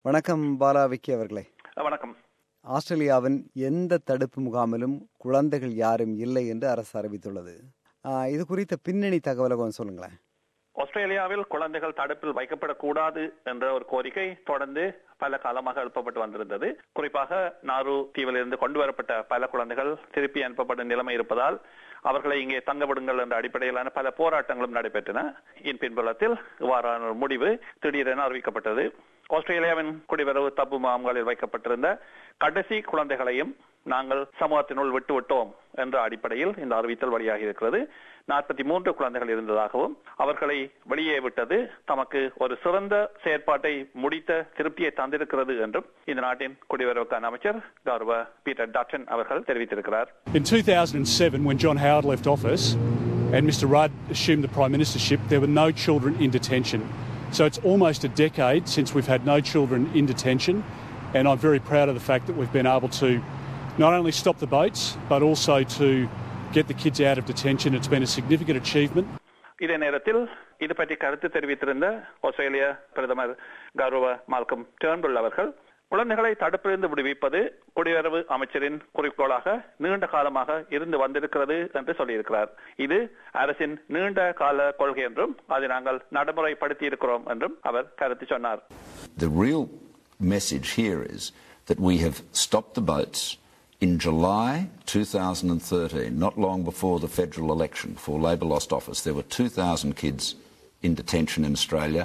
வணக்கம் பாலா விக்கி அவர்களே வணக்கம் ஆஸ்திரேலியாவின் எந்த தடுப்பு முகாமிலும் குழந்தைகள் யாரும் இல்லை என்று அரசு அறிவித்துள்ளது ஆஹ், இது குறித்த பின்னணி தகவலை கொஞ்சம் சொல்லுங்களேன் ஆஸ்திரேலியாவில் குழந்தைகள் தடுப்பில் வைக்கப்படக்கூடாது என்ற ஒரு கோரிக்கை தொடர்ந்து பல காலமாக எழுப்பப்பட்டு வந்திருந்தது குறிப்பாக நாரு தீவிலிருந்து கொண்டு வரப்பட்ட பல குழந்தைகள் திருப்பி அனுப்பப்படும் நிலைமை இருப்பதால் அவர்களை இங்கே தங்க விடுங்கள் என்ற அடிப்படையிலான பல போராட்டங்களும் நடைபெற்றன இன் பின்புலத்தில் இவ்வாறான ஒரு முடிவு திடீரென அறிவிக்கப்பட்டது ஆஸ்திரேலியாவின் குடிவரவு தப்பு முகாம்களில் வைக்கப்பட்டிருந்த கடைசி குழந்தைகளையும் நாங்கள் சமூகத்தினுள் விட்டு விட்டோம் என்ற அடிப்படையில் இந்த அறிவித்தல் வெளியாகி இருக்கிறது நாற்பத்தி மூன்று குழந்தைகள் இருந்ததாகவும் அவர்களை வெளியே விட்டது தமக்கு ஒரு சிறந்த செயற்பாட்டை முடித்த திருப்தியை தந்திருக்கிறது என்றும் இந்த நாட்டின் குடிவரவுக்கான அமைச்சர் கௌரவ பீட்டர் டாட்டன் அவர்கள் தெரிவித்திருக்கிறார் In 2007, when John Howard left office and Mr Rudd assumed the Prime Ministership, there were no children in detention. So it's almost a decade since we've had no children in detention, and I'm very proud of the fact that we've been able to not only stop the boats, but also to get the kids out of detention. It's been a significant achievement. இதே நேரத்தில் இது பற்றி கருத்து தெரிவித்திருந்த ஆஸ்திரேலிய பிரதமர் கௌரவ Malcolm Turnbull அவர்கள் குழந்தைகளை தடுப்பிலிருந்து விடுவிப்பது குடியுறவு அமைச்சரின் குறிக்கோளாக நீண்ட காலமாக இருந்து வந்திருக்கிறது என்று சொல்லியிருக்கிறார் இது அரசின் நீண்ட கால கொள்கை என்றும் அதை நாங்கள் நடைமுறைப்படுத்தி இருக்கிறோம் என்றும் அவர் கருத்து சொன்னார் The real message here is that we have stopped the boats in July 2013, not long before the federal election, before Labor lost office. There were 2,000 kids in detention in Australia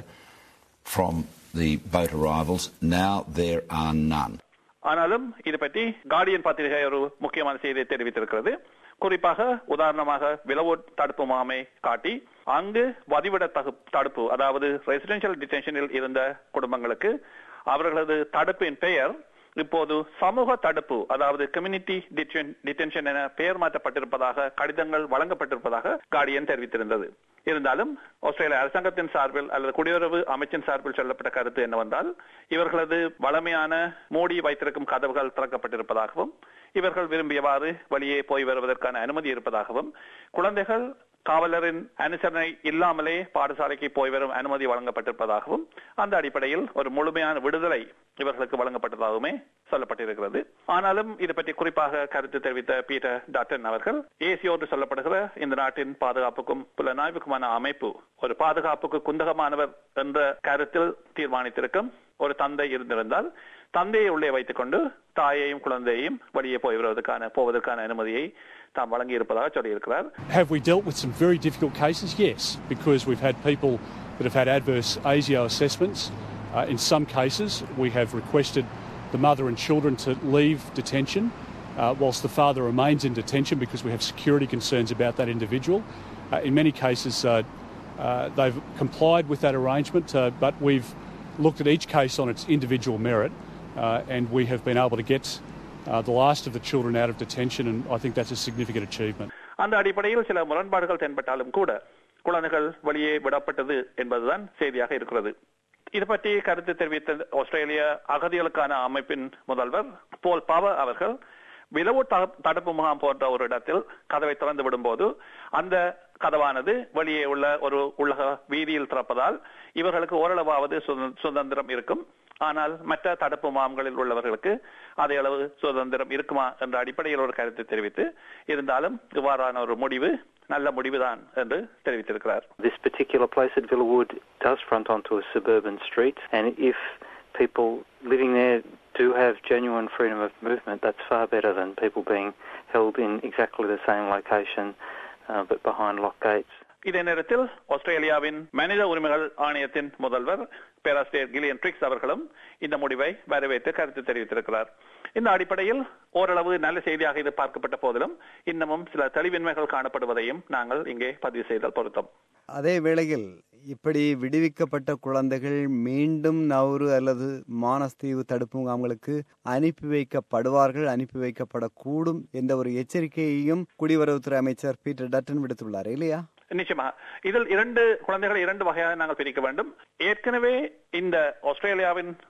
from the boat arrivals. Now there are none. ஆனாலும் இது பற்றி Guardian பத்திரிகை ஒரு முக்கியமான செய்தியை தெரிவித்திருக்கிறது குறிப்பாக உதாரணமாக விலவு தடுப்பு முகாமை காட்டி அங்கு வதிவிட தகு தடுப்பு அதாவது ரெசிடென்ஷியல் டிடென்ஷனில் இருந்த குடும்பங்களுக்கு அவர்களது தடுப்பின் பெயர் இப்போது சமூக தடுப்பு அதாவது கம்யூனிட்டி டிடென்ஷன் என பெயர் மாற்றப்பட்டிருப்பதாக கடிதங்கள் வழங்கப்பட்டிருப்பதாக கார்டியன் தெரிவித்திருந்தது இருந்தாலும் ஆஸ்திரேலிய அரசாங்கத்தின் சார்பில் அல்லது குடியுறவு அமைச்சின் சார்பில் சொல்லப்பட்ட கருத்து என்னவென்றால் இவர்களது வளமையான மூடி வைத்திருக்கும் கதவுகள் திறக்கப்பட்டிருப்பதாகவும் இவர்கள் விரும்பியவாறு வெளியே போய் வருவதற்கான அனுமதி இருப்பதாகவும் குழந்தைகள் காவலரின் அனுசரணை இல்லாமலே பாடசாலைக்கு போய் வரும் அனுமதி வழங்கப்பட்டிருப்பதாகவும் அந்த அடிப்படையில் ஒரு முழுமையான விடுதலை இவர்களுக்கு வழங்கப்பட்டதாகவுமே சொல்லப்பட்டிருக்கிறது ஆனாலும் இது பற்றி குறிப்பாக கருத்து தெரிவித்த பீட்டர் டாட்டன் அவர்கள் ஏசியோடு சொல்லப்படுகிற இந்த நாட்டின் பாதுகாப்புக்கும் புலனாய்வுக்குமான அமைப்பு ஒரு பாதுகாப்புக்கு குந்தகமானவர் என்ற கருத்தில் தீர்மானித்திருக்கும் ஒரு தந்தை இருந்திருந்தால் தந்தையை உள்ளே வைத்துக் கொண்டு தாயையும் குழந்தையையும் வெளியே போய் வருவதற்கான போவதற்கான அனுமதியை தாம் வழங்கி இருப்பதாக சொல்லியிருக்கிறார் Have we dealt with some very difficult cases? Yes, because we've had people that have had adverse ASIO assessments. Uh, in some cases, we have requested the mother and children to leave detention uh, whilst the father remains in detention because we have security concerns about that individual. Uh, in many cases, uh, uh, they've complied with that arrangement, uh, but we've looked at each case on its individual merit uh, and we have been able to get uh, the last of the children out of detention, and I think that's a significant achievement. அந்த அடிப்படையில் சில முரண்பாடுகள் தென்பட்டாலும் கூட குழந்தைகள் வெளியே விடப்பட்டது என்பதுதான் செய்தியாக இருக்கிறது இது பற்றி கருத்து தெரிவித்த ஆஸ்திரேலிய அகதிகளுக்கான அமைப்பின் முதல்வர் போல் பவ அவர்கள் விலவு த- தடுப்பு முகாம் போன்ற ஒரு இடத்தில் கதவை திறந்து விடும்போது அந்த கதவானது வெளியே உள்ள ஒரு உள்ளக வீதியில் திறப்பதால் இவர்களுக்கு ஓரளவாவது சுத- சுதந்திரம் இருக்கும் ஆனால் மற்ற தடுப்பு முகாம்களில் உள்ளவர்களுக்கு அதே அளவு சுதந்திரம் இருக்குமா என்ற அடிப்படையில் ஒரு கருத்தை தெரிவித்து இருந்தாலும் இவ்வாறான ஒரு முடிவு நல்ல முடிவுதான் என்று தெரிவித்திருக்கிறார் This particular place at Villawood does front onto a suburban street, and if people living there do have genuine freedom of movement, that's far better than people being held in exactly the same location uh, but behind locked gates. இதே நேரத்தில் ஆஸ்திரேலியாவின் மனித உரிமைகள் ஆணையத்தின் முதல்வர் பேராசிரியர் Kylian tricks அவர்களும் இந்த முடிவை வரவேற்று கருத்து தெரிவித்திருக்கிறார் இந்த அடிப்படையில் ஓரளவு நல்ல செய்தியாக இது பார்க்கப்பட்ட போதிலும் இன்னமும் சில தெளிவின்மைகள் காணப்படுவதையும் நாங்கள் இங்கே பதிவு செய்தல் பொருத்தம் அதே வேளையில் இப்படி விடுவிக்கப்பட்ட குழந்தைகள் மீண்டும் நவுரு அல்லது மானஸ்தீவு தடுப்பு முகாம்களுக்கு அனுப்பி வைக்கப்படுவார்கள் அனுப்பி வைக்கப்படக்கூடும் என்ற ஒரு எச்சரிக்கையையும் குடிவரவுத்துறை அமைச்சர் பீட்டர் டட்டன் விடுத்துள்ளார் இல்லையா நிச்சயமாக இதில் இரண்டு குழந்தைகளை இரண்டு வகையாக நாங்கள் பிரிக்க வேண்டும் ஏற்கனவே இந்த ஆஸ்திரேலியாவின்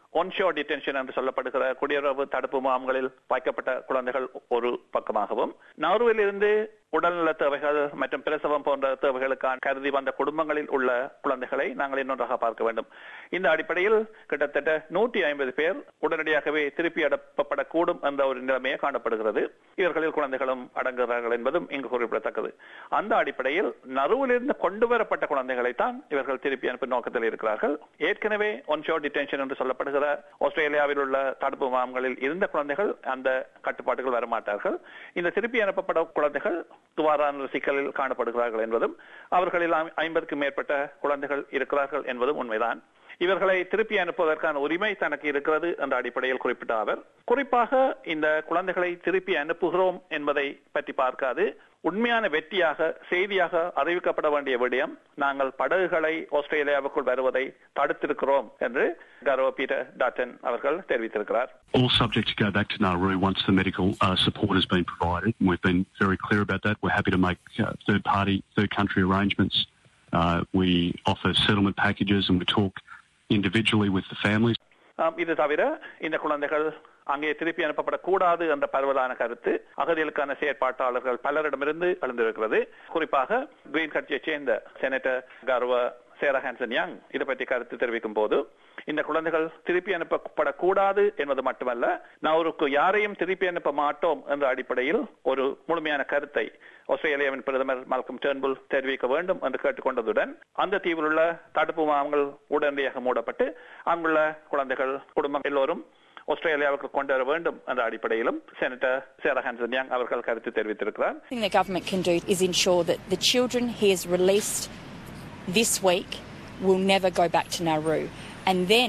ஒன்ஷோ டிடென்ஷன் என்று சொல்லப்படுகிற குடியுறவு தடுப்பு முகாம்களில் வைக்கப்பட்ட குழந்தைகள் ஒரு பக்கமாகவும் நார்வேலிருந்து இருந்து உடல்நல தேவைகள் மற்றும் பிரசவம் போன்ற தேவைகளுக்கான கருதி வந்த குடும்பங்களில் உள்ள குழந்தைகளை நாங்கள் இன்னொன்றாக பார்க்க வேண்டும் இந்த அடிப்படையில் கிட்டத்தட்ட நூற்றி ஐம்பது பேர் உடனடியாகவே திருப்பி அனுப்பப்படக்கூடும் என்ற ஒரு நிலைமையே காணப்படுகிறது இவர்களில் குழந்தைகளும் அடங்குகிறார்கள் என்பதும் இங்கு குறிப்பிடத்தக்கது அந்த அடிப்படையில் நறுவிலிருந்து கொண்டு வரப்பட்ட குழந்தைகளை தான் இவர்கள் திருப்பி அனுப்பும் நோக்கத்தில் இருக்கிறார்கள் ஏற்கனவே ஒன்ஷோ டிடென்ஷன் என்று சொல்லப்படுகிற ஆஸ்திரேலியாவில் உள்ள தடுப்பு முகாம்களில் இருந்த குழந்தைகள் அந்த கட்டுப்பாடுகள் வரமாட்டார்கள் இந்த திருப்பி அனுப்பப்பட குழந்தைகள் துவாரான சிக்கலில் காணப்படுகிறார்கள் என்பதும் அவர்களில் ஐம்பதுக்கும் மேற்பட்ட குழந்தைகள் இருக்கிறார்கள் என்பதும் உண்மைதான் இவர்களை திருப்பி அனுப்புவதற்கான உரிமை தனக்கு இருக்கிறது என்ற அடிப்படையில் குறிப்பிட்ட அவர் குறிப்பாக இந்த குழந்தைகளை திருப்பி அனுப்புகிறோம் என்பதை பற்றி பார்க்காது உண்மையான வெற்றியாக செய்தியாக அறிவிக்கப்பட வேண்டிய விடயம் நாங்கள் படகுகளை ஆஸ்திரேலியாவுக்குள் வருவதை தடுத்திருக்கிறோம் என்று கௌரவ பீட்டர் டாட்டன் அவர்கள் தெரிவித்திருக்கிறார் All subject to go back to Nauru once the medical uh, support has been provided. We've been very clear about that. We're happy to make uh, third party, third country arrangements. Uh, we offer settlement packages and we talk individually with the families. இது தவிர இந்த குழந்தைகள் அங்கே திருப்பி அனுப்பப்படக்கூடாது என்ற பரவலான கருத்து அகதிகளுக்கான செயற்பாட்டாளர்கள் பலரிடமிருந்து எழுந்திருக்கிறது குறிப்பாக கிரீன் கட்சியைச் சேர்ந்த செனட்டர் கர்வ சேரா ஹான்சன் யங் இதை பற்றி கருத்து தெரிவிக்கும் போது இந்த குழந்தைகள் திருப்பி அனுப்பப்படக்கூடாது என்பது மட்டுமல்ல நவருக்கு யாரையும் திருப்பி அனுப்ப மாட்டோம் என்ற அடிப்படையில் ஒரு முழுமையான கருத்தை ஆஸ்திரேலியாவின் பிரதமர் மால்கம் டேர்ன்புல் தெரிவிக்க வேண்டும் என்று கேட்டுக்கொண்டதுடன் அந்த தீவில் உள்ள தடுப்பு முகாம்கள் உடனடியாக மூடப்பட்டு அங்குள்ள குழந்தைகள் குடும்பம் எல்லோரும் ஆஸ்திரேலியாவுக்கு கொண்டு வர வேண்டும் என்ற அடிப்படையிலும் செனட்டர் சேரா ஹான்சன் யங் அவர்கள் கருத்து தெரிவித்திருக்கிறார் The thing the government can do is ensure that the children he has released this week will never go back to Nauru. And then,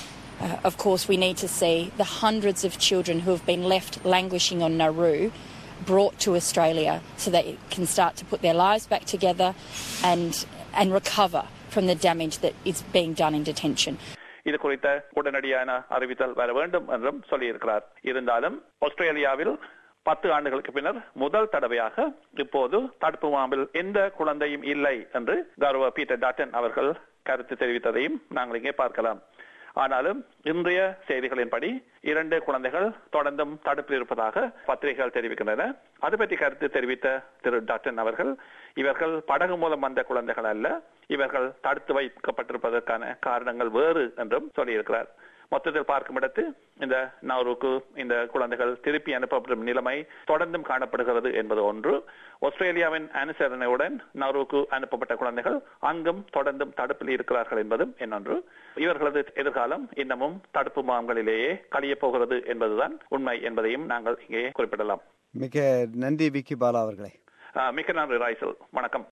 uh, of course, we need to see the hundreds of children who have been left languishing on Nauru brought to Australia so that it can start to put their lives back together and, and recover from the damage that is being done in detention. இது குறித்த உடனடியான அறிவித்தல் வர வேண்டும் என்றும் சொல்லியிருக்கிறார் இருந்தாலும் ஆஸ்திரேலியாவில் பத்து ஆண்டுகளுக்கு பின்னர் முதல் தடவையாக இப்போது தடுப்பு முகாமில் எந்த குழந்தையும் இல்லை என்று கௌரவ பீட்டர் டாட்டன் அவர்கள் கருத்து தெரிவித்ததையும் நாங்கள் இங்கே பார்க்கலாம் ஆனாலும் இன்றைய செய்திகளின்படி இரண்டு குழந்தைகள் தொடர்ந்தும் தடுப்பில் இருப்பதாக பத்திரிகைகள் தெரிவிக்கின்றன அது பற்றி கருத்து தெரிவித்த திரு டாக்டன் அவர்கள் இவர்கள் படகு மூலம் வந்த குழந்தைகள் அல்ல இவர்கள் தடுத்து வைக்கப்பட்டிருப்பதற்கான காரணங்கள் வேறு என்றும் சொல்லியிருக்கிறார் மொத்தத்தில் பார்க்கும் இடத்து இந்த நவருக்கு இந்த குழந்தைகள் திருப்பி அனுப்பப்படும் நிலைமை தொடர்ந்தும் காணப்படுகிறது என்பது ஒன்று ஆஸ்திரேலியாவின் அனுசரணையுடன் நவருக்கு அனுப்பப்பட்ட குழந்தைகள் அங்கும் தொடர்ந்தும் தடுப்பில் இருக்கிறார்கள் என்பதும் இன்னொன்று இவர்களது எதிர்காலம் இன்னமும் தடுப்பு முகாம்களிலேயே கழியப் போகிறது என்பதுதான் உண்மை என்பதையும் நாங்கள் இங்கே குறிப்பிடலாம் மிக நன்றி விக்கி பாலா அவர்களே மிக்க நன்றி ராய்சல் வணக்கம்